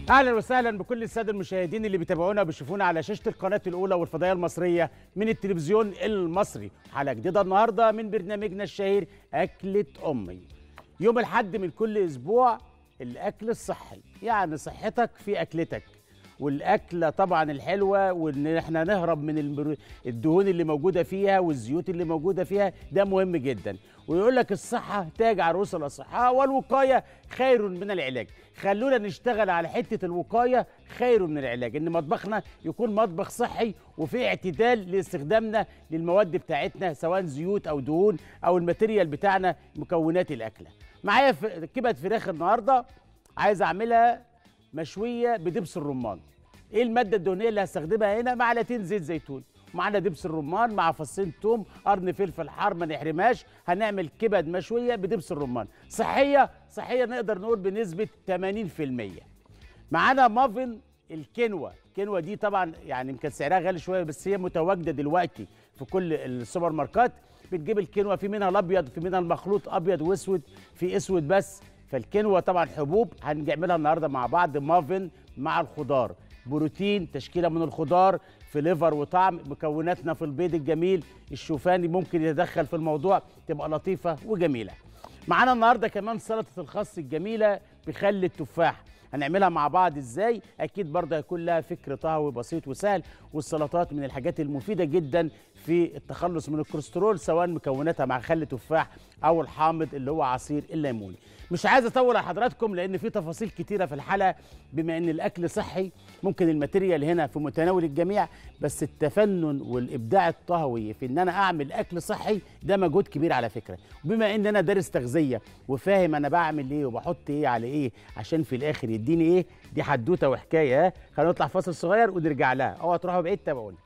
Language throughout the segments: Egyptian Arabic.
اهلا وسهلا بكل الساده المشاهدين اللي بيتابعونا وبيشوفونا على شاشه القناه الاولى والفضائيه المصريه من التلفزيون المصري حلقه جديده النهارده من برنامجنا الشهير اكله امي يوم الحد من كل اسبوع الاكل الصحي يعني صحتك في اكلتك والاكله طبعا الحلوه وان احنا نهرب من المر- الدهون اللي موجوده فيها والزيوت اللي موجوده فيها ده مهم جدا ويقول لك الصحه تاج على رؤوس الاصحاء والوقايه خير من العلاج خلونا نشتغل على حته الوقايه خير من العلاج ان مطبخنا يكون مطبخ صحي وفي اعتدال لاستخدامنا للمواد بتاعتنا سواء زيوت او دهون او الماتيريال بتاعنا مكونات الاكله معايا ف- كبد فراخ النهارده عايز اعملها مشويه بدبس الرمان ايه الماده الدهنيه اللي هستخدمها هنا معلقتين زيت زيتون معانا دبس الرمان مع فصين توم قرن فلفل حار ما نحرمهاش هنعمل كبد مشويه بدبس الرمان صحيه صحيه نقدر نقول بنسبه 80% معانا مافن الكنوة الكنوة دي طبعا يعني يمكن سعرها غالي شويه بس هي متواجده دلوقتي في كل السوبر ماركات بتجيب الكنوة في منها الابيض في منها المخلوط ابيض واسود في اسود بس فالكنوة طبعا حبوب هنعملها النهارده مع بعض مافن مع الخضار بروتين تشكيله من الخضار في ليفر وطعم مكوناتنا في البيض الجميل الشوفاني ممكن يتدخل في الموضوع تبقى لطيفه وجميله معانا النهارده كمان سلطه الخس الجميله بخل التفاح هنعملها مع بعض ازاي اكيد برضه هيكون لها فكر طهوي بسيط وسهل والسلطات من الحاجات المفيده جدا في التخلص من الكوليسترول سواء مكوناتها مع خل تفاح او الحامض اللي هو عصير الليموني مش عايز اطول على حضراتكم لان في تفاصيل كتيره في الحلقه بما ان الاكل صحي ممكن الماتيريال هنا في متناول الجميع بس التفنن والابداع الطهوي في ان انا اعمل اكل صحي ده مجهود كبير على فكره وبما ان انا دارس تغذيه وفاهم انا بعمل ايه وبحط ايه على ايه عشان في الاخر يديني ايه دي حدوته وحكايه ها خلينا نطلع فاصل صغير ونرجع لها اوعى تروحوا بعيد تابعونا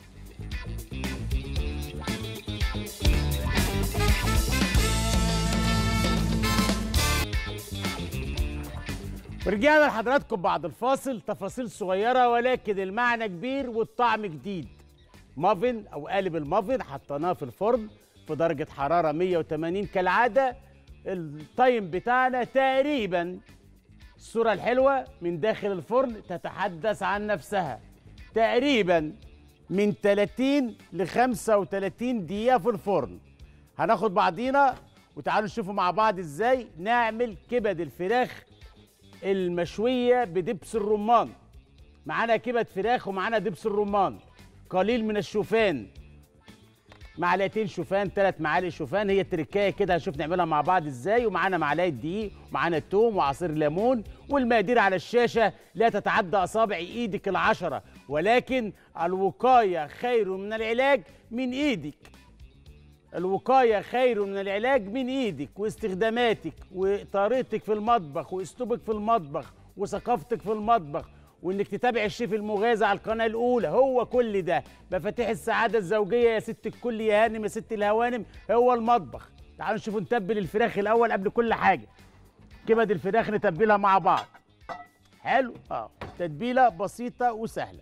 ورجعنا لحضراتكم بعد الفاصل تفاصيل صغيرة ولكن المعنى كبير والطعم جديد مافن أو قالب المافن حطيناه في الفرن في درجة حرارة 180 كالعادة التايم بتاعنا تقريبا الصورة الحلوة من داخل الفرن تتحدث عن نفسها تقريبا من 30 ل 35 دقيقة في الفرن هناخد بعضينا وتعالوا نشوفوا مع بعض ازاي نعمل كبد الفراخ المشويه بدبس الرمان معانا كبد فراخ ومعانا دبس الرمان قليل من الشوفان معلقتين شوفان ثلاث معالق شوفان هي التركايه كده هنشوف نعملها مع بعض ازاي ومعانا معلقه دقيق ومعانا توم وعصير ليمون والمقادير على الشاشه لا تتعدى اصابع ايدك العشره ولكن الوقايه خير من العلاج من ايدك الوقاية خير من العلاج من ايدك واستخداماتك وطريقتك في المطبخ واسلوبك في المطبخ وثقافتك في المطبخ وانك تتابع الشيف المغازى على القناة الاولى هو كل ده مفاتيح السعادة الزوجية يا ست الكل يا هانم يا ست الهوانم هو المطبخ تعالوا نشوفوا نتبل الفراخ الاول قبل كل حاجة كبد الفراخ نتبلها مع بعض حلو اه تتبيلة بسيطة وسهلة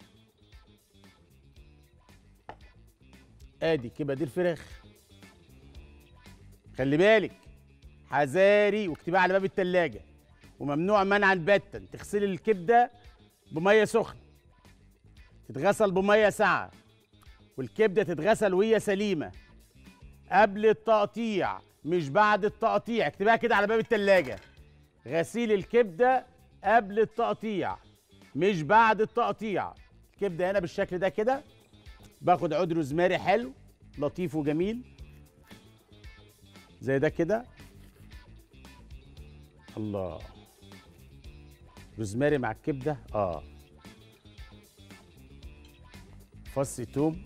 ادي كبد الفراخ خلي بالك حذاري واكتبها على باب التلاجة وممنوع منعا باتا تغسلي الكبده بميه سخنه تتغسل بميه ساقعه والكبده تتغسل وهي سليمه قبل التقطيع مش بعد التقطيع اكتبها كده على باب التلاجة غسيل الكبده قبل التقطيع مش بعد التقطيع الكبده هنا بالشكل ده كده باخد عود روزماري حلو لطيف وجميل زي ده كده الله روزماري مع الكبده اه فص توم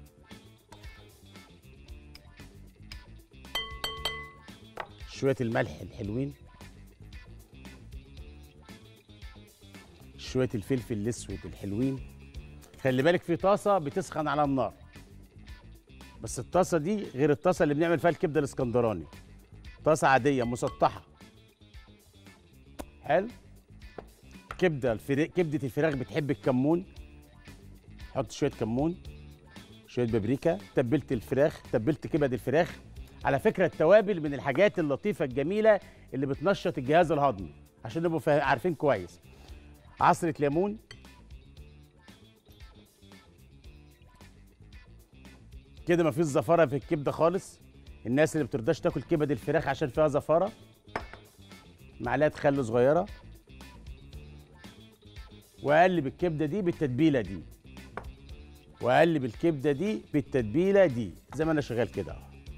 شويه الملح الحلوين شويه الفلفل الاسود الحلوين خلي بالك في طاسه بتسخن على النار بس الطاسه دي غير الطاسه اللي بنعمل فيها الكبده الاسكندراني طاسه عاديه مسطحه حلو كبده الفرا... كبده الفراخ بتحب الكمون حط شويه كمون شويه بابريكا تبلت الفراخ تبلت كبد الفراخ على فكره التوابل من الحاجات اللطيفه الجميله اللي بتنشط الجهاز الهضمي عشان نبقوا فا- عارفين كويس عصره ليمون كده مفيش زفاره في الكبده خالص الناس اللي بترضاش تاكل كبد الفراخ عشان فيها زفاره معلقه خل صغيره واقلب الكبده دي بالتتبيله دي واقلب الكبده دي بالتتبيله دي زي ما انا شغال كده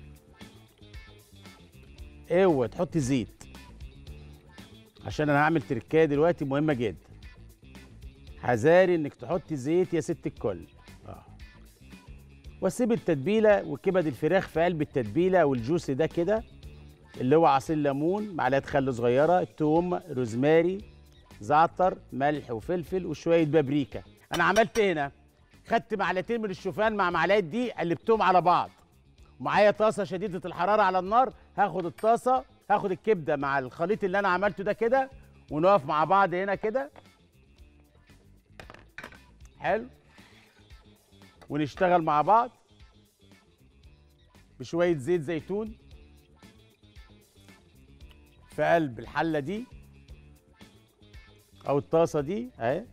اهو اوعى تحط زيت عشان انا هعمل تركايه دلوقتي مهمه جدا حذاري انك تحط زيت يا ست الكل اه واسيب التتبيله وكبد الفراخ في قلب التتبيله والجوس ده كده اللي هو عصير ليمون معلقه خل صغيره توم روزماري زعتر ملح وفلفل وشويه بابريكا انا عملت هنا خدت معلقتين من الشوفان مع معلقه دي قلبتهم على بعض ومعايا طاسه شديده الحراره على النار هاخد الطاسه هاخد الكبده مع الخليط اللي انا عملته ده كده ونقف مع بعض هنا كده حلو ونشتغل مع بعض بشويه زيت زيتون في قلب الحله دي او الطاسه دي اهي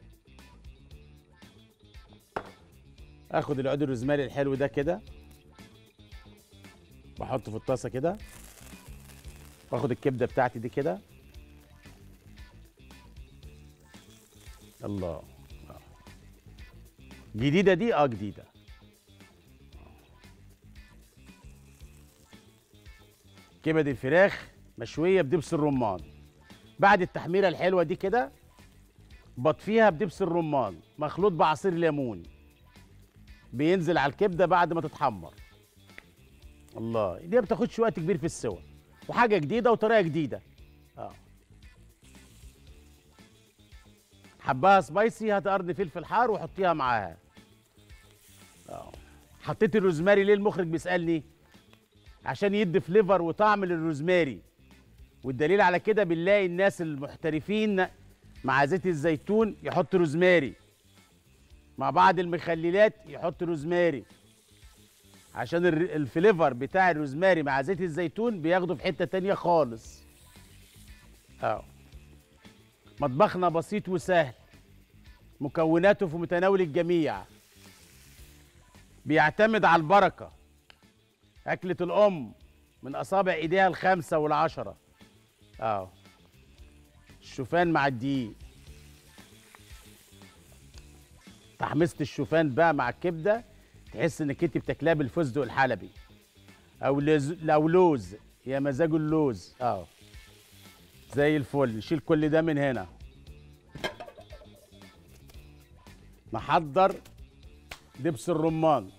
اخد العود الروزماري الحلو ده كده واحطه في الطاسه كده واخد الكبده بتاعتي دي كده الله آه. جديده دي اه جديده كبد الفراخ مشويه بدبس الرمان بعد التحميره الحلوه دي كده بطفيها بدبس الرمان مخلوط بعصير ليمون بينزل على الكبده بعد ما تتحمر الله دي ما بتاخدش وقت كبير في السوى وحاجه جديده وطريقه جديده اه حباها سبايسي هات قرن فلفل حار وحطيها معاها اه حطيت الروزماري ليه المخرج بيسالني عشان يدي فليفر وطعم للروزماري والدليل على كده بنلاقي الناس المحترفين مع زيت الزيتون يحط روزماري مع بعض المخللات يحط روزماري عشان الر- الفليفر بتاع الروزماري مع زيت الزيتون بياخده في حتة تانية خالص اه مطبخنا بسيط وسهل مكوناته في متناول الجميع بيعتمد على البركة أكلة الأم من أصابع إيديها الخمسة والعشرة اه الشوفان مع الدقيق تحميصة الشوفان بقى مع الكبدة تحس انك انت بتاكلها بالفستق الحلبي او لز... او لوز يا مزاج اللوز اه زي الفل نشيل كل ده من هنا نحضر دبس الرمان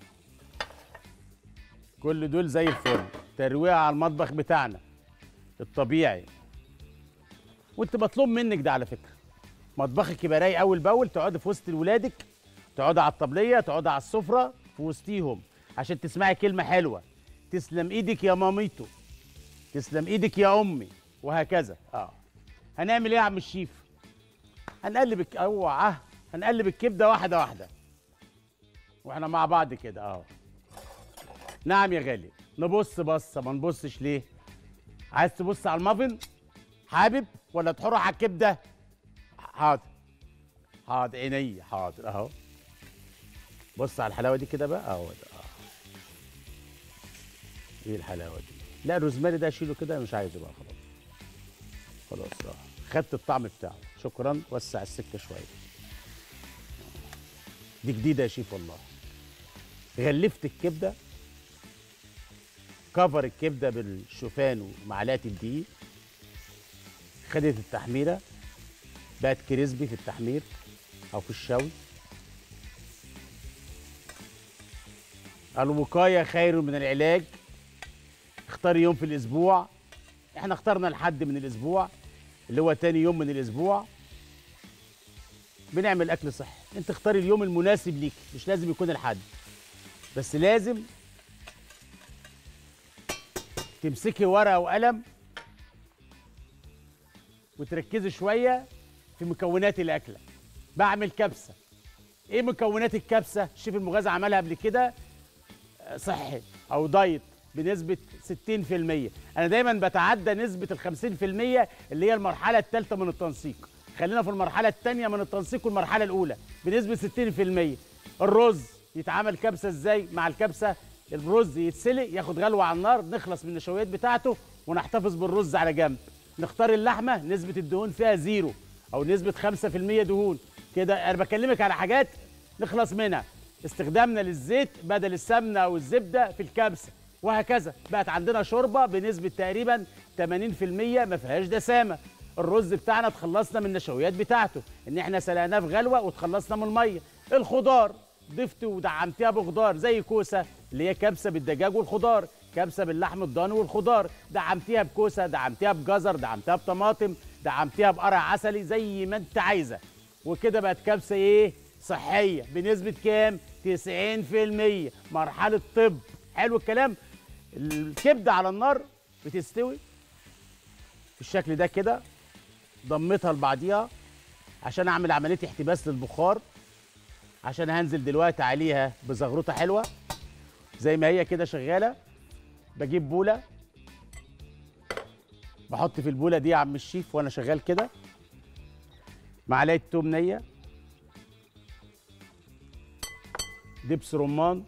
كل دول زي الفل ترويع على المطبخ بتاعنا الطبيعي وانت مطلوب منك ده على فكره مطبخك يبقى رايق اول باول تقعدي في وسط ولادك تقعدي على الطبليه تقعدي على السفره في وسطيهم عشان تسمعي كلمه حلوه تسلم ايدك يا ماميتو تسلم ايدك يا امي وهكذا اه هنعمل ايه يا عم الشيف هنقلب الك... اوعى هنقلب الكبده واحده واحده واحنا مع بعض كده اه نعم يا غالي نبص بصه ما نبصش ليه عايز تبص على المافن حابب ولا تحر على الكبده حاضر حاضر عيني حاضر اهو بص على الحلاوه دي كده بقى اهو ده اه ايه الحلاوه دي لا الروزماري ده اشيله كده مش عايزه بقى خلاص خلاص اه خدت الطعم بتاعه شكرا وسع السكه شويه دي جديده يا شيف والله غلفت الكبده كفر الكبده بالشوفان ومعلقه الدقيق خدت التحميره بقت كريسبي في التحمير او في الشوي الوقايه خير من العلاج اختار يوم في الاسبوع احنا اخترنا الحد من الاسبوع اللي هو تاني يوم من الاسبوع بنعمل اكل صحي انت اختاري اليوم المناسب ليك مش لازم يكون الحد بس لازم تمسكي ورقه وقلم وتركزي شويه في مكونات الاكله بعمل كبسه ايه مكونات الكبسه الشيف المغازي عملها قبل كده آه، صحي او دايت بنسبه 60% انا دايما بتعدى نسبه ال 50% اللي هي المرحله الثالثه من التنسيق خلينا في المرحله الثانيه من التنسيق والمرحله الاولى بنسبه 60% الرز يتعمل كبسه ازاي مع الكبسه الرز يتسلق ياخد غلوه على النار نخلص من النشويات بتاعته ونحتفظ بالرز على جنب نختار اللحمه نسبه الدهون فيها زيرو او نسبه 5% دهون كده انا بكلمك على حاجات نخلص منها استخدامنا للزيت بدل السمنه او الزبده في الكبسه وهكذا بقت عندنا شوربه بنسبه تقريبا 80% ما فيهاش دسامه الرز بتاعنا تخلصنا من النشويات بتاعته ان احنا سلقناه في غلوه وتخلصنا من الميه الخضار ضفت ودعمتيها بخضار زي كوسه اللي هي كبسه بالدجاج والخضار كبسه باللحم الضاني والخضار دعمتيها بكوسه دعمتيها بجزر دعمتيها بطماطم دعمتيها بقرع عسلي زي ما انت عايزه وكده بقت كبسه ايه صحيه بنسبه كام 90% مرحله طب حلو الكلام الكبده على النار بتستوي بالشكل ده كده ضمتها لبعضيها عشان اعمل عمليه احتباس للبخار عشان هنزل دلوقتي عليها بزغروطه حلوه زي ما هي كده شغاله بجيب بوله بحط في البوله دي يا عم الشيف وانا شغال كده معلقه توم نيه دبس رمان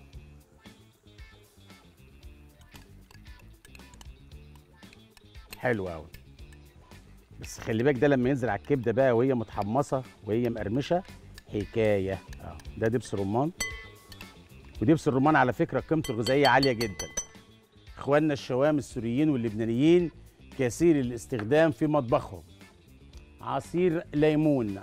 حلو قوي بس خلي بالك ده لما ينزل على الكبده بقى وهي متحمصه وهي مقرمشه حكايه اه ده دبس رمان ودبس الرمان على فكره قيمته الغذائيه عاليه جدا اخواننا الشوام السوريين واللبنانيين كثير الاستخدام في مطبخهم عصير ليمون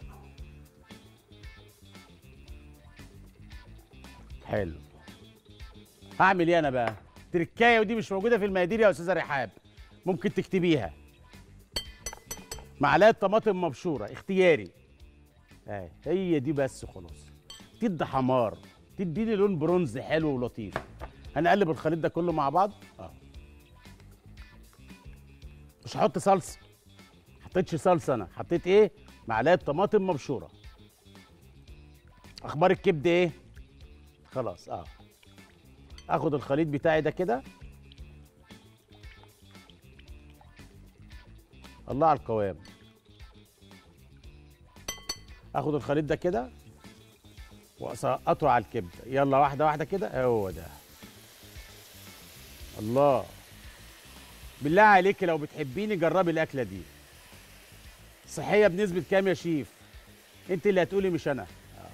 حلو هعمل ايه انا بقى تركايه ودي مش موجوده في المقادير يا استاذه رحاب ممكن تكتبيها معلقه طماطم مبشوره اختياري اهي هي دي بس خلاص تدي حمار تديني لون برونز حلو ولطيف هنقلب الخليط ده كله مع بعض اه مش هحط صلصه حطيتش صلصه انا حطيت ايه معلقه طماطم مبشوره اخبار الكبده ايه خلاص اه اخد الخليط بتاعي ده كده الله على القوام اخد الخليط ده كده واسقطه على الكبده يلا واحده واحده كده هو ده الله بالله عليك لو بتحبيني جربي الاكله دي صحيه بنسبه كام يا شيف انت اللي هتقولي مش انا آه.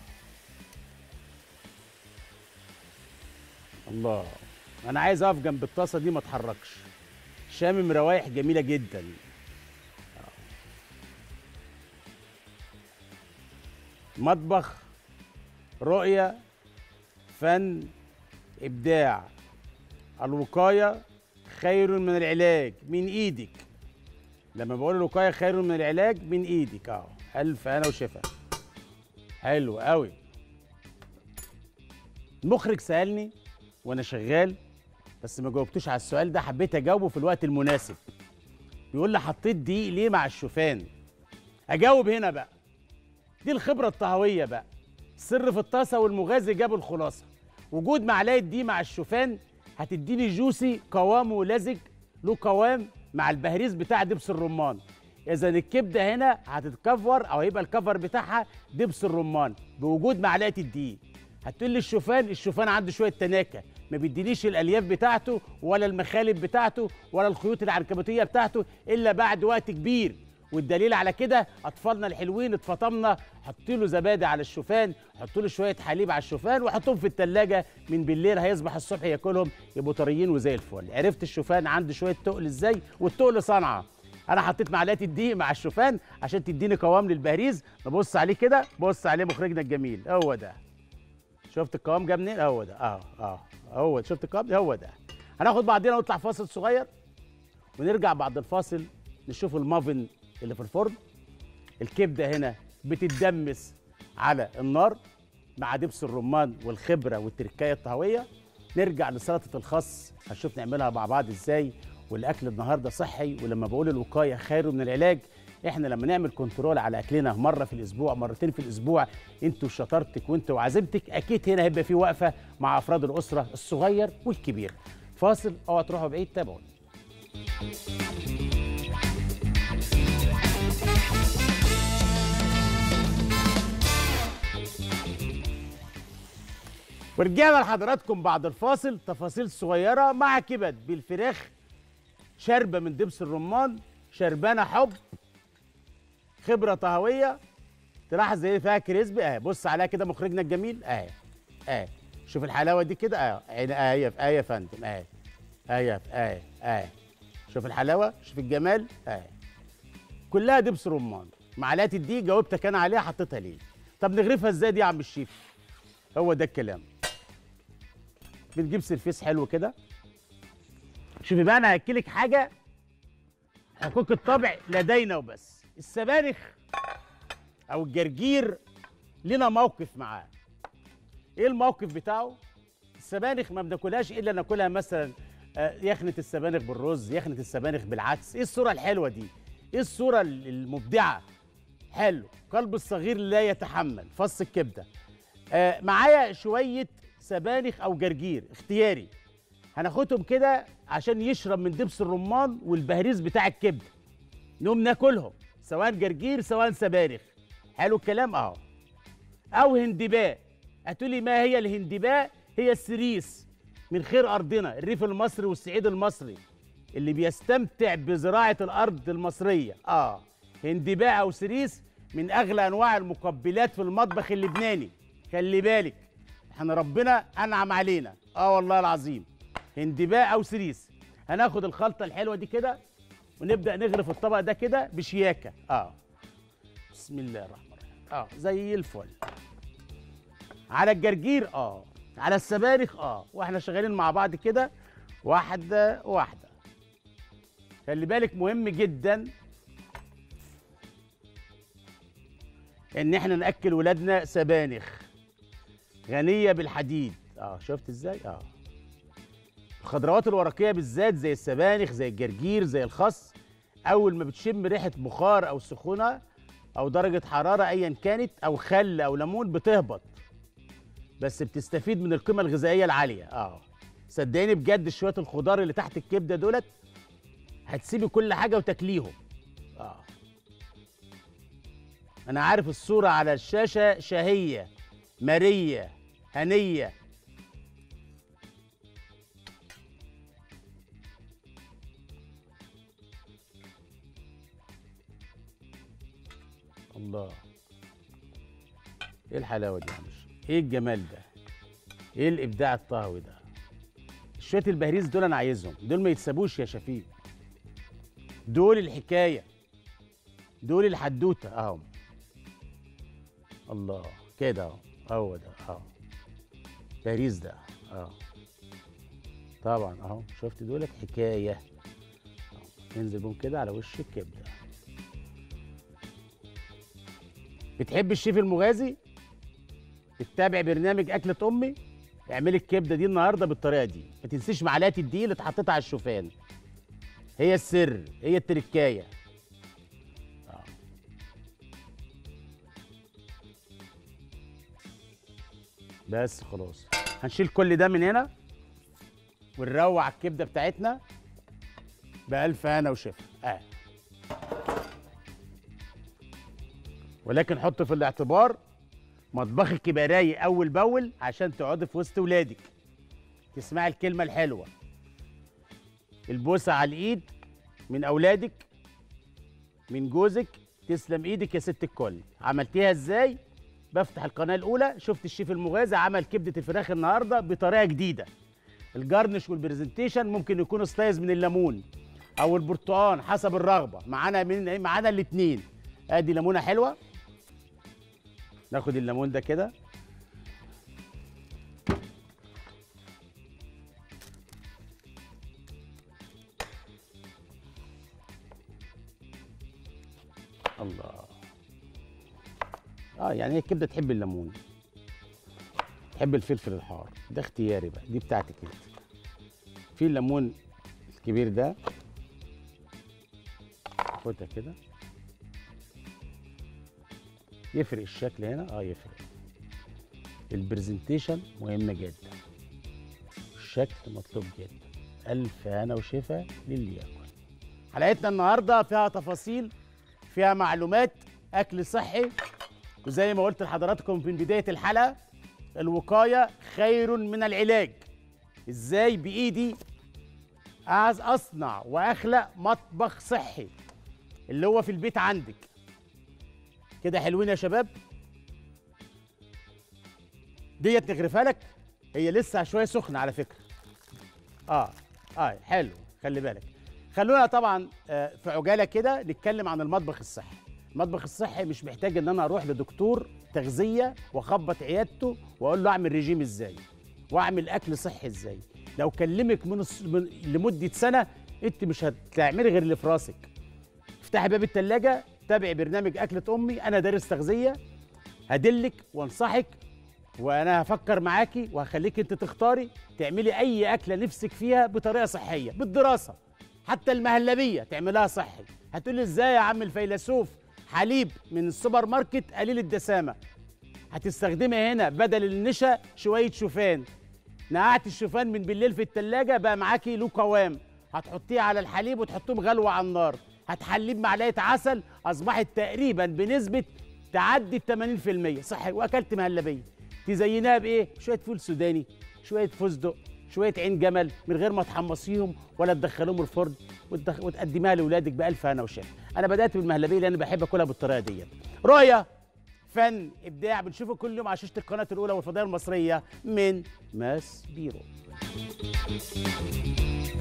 الله انا عايز اقف جنب الطاسه دي ما اتحركش شامم روايح جميله جدا مطبخ رؤية فن إبداع الوقاية خير من العلاج من إيدك لما بقول الوقاية خير من العلاج من إيدك أهو ألف أنا وشفا حلو قوي المخرج سألني وأنا شغال بس ما جاوبتوش على السؤال ده حبيت أجاوبه في الوقت المناسب بيقول لي حطيت دقيق ليه مع الشوفان أجاوب هنا بقى دي الخبرة الطهوية بقى سر في الطاسة والمغازي جاب الخلاصة وجود معلقة دي مع الشوفان هتديني جوسي قوامه لزج له قوام مع البهريز بتاع دبس الرمان اذا الكبده هنا هتتكفر او هيبقى الكفر بتاعها دبس الرمان بوجود معلقه الدقيق هتقول لي الشوفان الشوفان عنده شويه تناكه ما بيدينيش الالياف بتاعته ولا المخالب بتاعته ولا الخيوط العنكبوتيه بتاعته الا بعد وقت كبير والدليل على كده اطفالنا الحلوين اتفطمنا حط له زبادي على الشوفان حط له شويه حليب على الشوفان وحطهم في التلاجة من بالليل هيصبح الصبح ياكلهم يبقوا طريين وزي الفل عرفت الشوفان عنده شويه تقل ازاي والتقل صنعه انا حطيت معلقه الدقيق مع الشوفان عشان تديني قوام للبهريز نبص عليه كده بص عليه مخرجنا الجميل هو ده شفت القوام جاب منين هو ده اه اه هو شفت القوام هو ده هناخد بعضنا ونطلع فاصل صغير ونرجع بعد الفاصل نشوف المافن اللي في الفرن الكبده هنا بتتدمس على النار مع دبس الرمان والخبره والتركايه الطهويه نرجع لسلطه الخس هنشوف نعملها مع بعض ازاي والاكل النهارده صحي ولما بقول الوقايه خير من العلاج احنا لما نعمل كنترول على اكلنا مره في الاسبوع مرتين في الاسبوع انت وشطارتك وانت وعزيمتك اكيد هنا هيبقى في وقفه مع افراد الاسره الصغير والكبير فاصل اوعى تروحوا بعيد تابعوني ورجعنا لحضراتكم بعد الفاصل تفاصيل صغيرة مع كبد بالفراخ شربة من دبس الرمان شربانة حب خبرة طهوية تلاحظ زي فيها كريسبي اهي بص عليها كده مخرجنا الجميل اهي اهي شوف الحلاوة دي كده اهي اهي اهي يا فندم اهي اهي اهي اهي شوف الحلاوة شوف الجمال اهي كلها دبس رمان معلقة دي جاوبتك انا عليها حطيتها ليه طب نغرفها ازاي دي يا عم الشيف هو ده الكلام بنجيب سرفيس حلو كده شوفي بقى انا هاكلك حاجه حقوق الطبع لدينا وبس السبانخ او الجرجير لنا موقف معاه ايه الموقف بتاعه السبانخ ما بناكلهاش الا ناكلها مثلا آه، يخنه السبانخ بالرز يخنه السبانخ بالعدس ايه الصوره الحلوه دي ايه الصوره المبدعه حلو قلب الصغير لا يتحمل فص الكبده آه معايا شويه سبانخ او جرجير اختياري هناخدهم كده عشان يشرب من دبس الرمان والبهريز بتاع الكبده نقوم ناكلهم سواء جرجير سواء سبانخ حلو الكلام اهو او هندباء هتقولي ما هي الهندباء هي السريس من خير ارضنا الريف المصري والصعيد المصري اللي بيستمتع بزراعه الارض المصريه اه هندباء او سريس من اغلى انواع المقبلات في المطبخ اللبناني خلي بالك احنا ربنا انعم علينا اه والله العظيم هندباء او سريس هناخد الخلطه الحلوه دي كده ونبدا نغرف الطبق ده كده بشياكه اه بسم الله الرحمن الرحيم اه زي الفل على الجرجير اه على السبانخ اه واحنا شغالين مع بعض كده واحده واحده خلي بالك مهم جدا ان احنا ناكل ولادنا سبانخ غنيه بالحديد اه شفت ازاي اه الخضروات الورقيه بالذات زي السبانخ زي الجرجير زي الخس اول ما بتشم ريحه بخار او سخونه او درجه حراره ايا كانت او خل او ليمون بتهبط بس بتستفيد من القيمه الغذائيه العاليه اه صدقني بجد شويه الخضار اللي تحت الكبده دولت هتسيبي كل حاجه وتاكليهم اه انا عارف الصوره على الشاشه شهيه مريه هنيه الله ايه الحلاوه دي يا عم الشيخ؟ ايه الجمال ده ايه الابداع الطهوي ده شويه البهريز دول انا عايزهم دول ما يتسابوش يا شفيق دول الحكايه دول الحدوته اهو الله كده اهو هو ده اهو باريس ده اه طبعا اهو شفت دولت حكايه أهو. ننزل بهم كده على وش الكبده بتحب الشيف المغازي تتابع برنامج اكله امي اعملي الكبده دي النهارده بالطريقه دي ما تنسيش معلقه الدقيق اللي اتحطت على الشوفان هي السر هي التركايه آه. بس خلاص هنشيل كل ده من هنا ونروع الكبده بتاعتنا بألف هنا وشفا اه ولكن حط في الاعتبار مطبخك يبقى رايق اول باول عشان تقعدي في وسط ولادك تسمعي الكلمه الحلوه البوسه على الايد من اولادك من جوزك تسلم ايدك يا ست الكل عملتيها ازاي بفتح القناه الاولى شفت الشيف المغازي عمل كبده الفراخ النهارده بطريقه جديده الجارنش والبرزنتيشن ممكن يكون سلايز من الليمون او البرتقال حسب الرغبه معانا من معانا الاثنين ادي ليمونه حلوه ناخد الليمون ده كده الله اه يعني هي الكبده تحب الليمون تحب الفلفل الحار ده اختياري بقى دي بتاعتك انت في الليمون الكبير ده خدها كده يفرق الشكل هنا اه يفرق البرزنتيشن مهمة جدا الشكل مطلوب جدا ألف هنا وشفا للي ياكل حلقتنا النهاردة فيها تفاصيل فيها معلومات أكل صحي وزي ما قلت لحضراتكم في بداية الحلقة الوقايه خير من العلاج ازاي بايدي عايز اصنع واخلق مطبخ صحي اللي هو في البيت عندك كده حلوين يا شباب ديت نغرفها لك هي لسه شويه سخنه على فكره اه اه حلو خلي بالك خلونا طبعا آه، في عجاله كده نتكلم عن المطبخ الصحي المطبخ الصحي مش محتاج ان انا اروح لدكتور تغذيه واخبط عيادته واقول له اعمل ريجيم ازاي واعمل اكل صحي ازاي لو كلمك من, الص... من لمده سنه انت مش هتعملي غير اللي في راسك افتحي باب التلاجة تابعي برنامج أكلة أمي أنا دارس تغذية هدلك وانصحك وأنا هفكر معاكي وهخليك أنت تختاري تعملي أي أكلة نفسك فيها بطريقة صحية بالدراسة حتى المهلبية تعملها صحي هتقولي إزاي يا عم الفيلسوف حليب من السوبر ماركت قليل الدسامة هتستخدمي هنا بدل النشا شوية شوفان نقعت الشوفان من بالليل في التلاجة بقى معاكي له قوام هتحطيه على الحليب وتحطيه مغلوة على النار هتحليه بمعلقة عسل أصبحت تقريبا بنسبة تعدي ال 80% صحي وأكلت مهلبية تزينها بإيه؟ شوية فول سوداني شوية فستق شوية عين جمل من غير ما تحمصيهم ولا تدخليهم الفرن وتدخ... وتقدمها لاولادك بألف هنا وشفا أنا بدأت بالمهلبية لأن بحب أكلها بالطريقة ديت رؤية فن ابداع بنشوفه كل يوم على شاشه القناه الاولى والفضائيه المصريه من ماس بيرو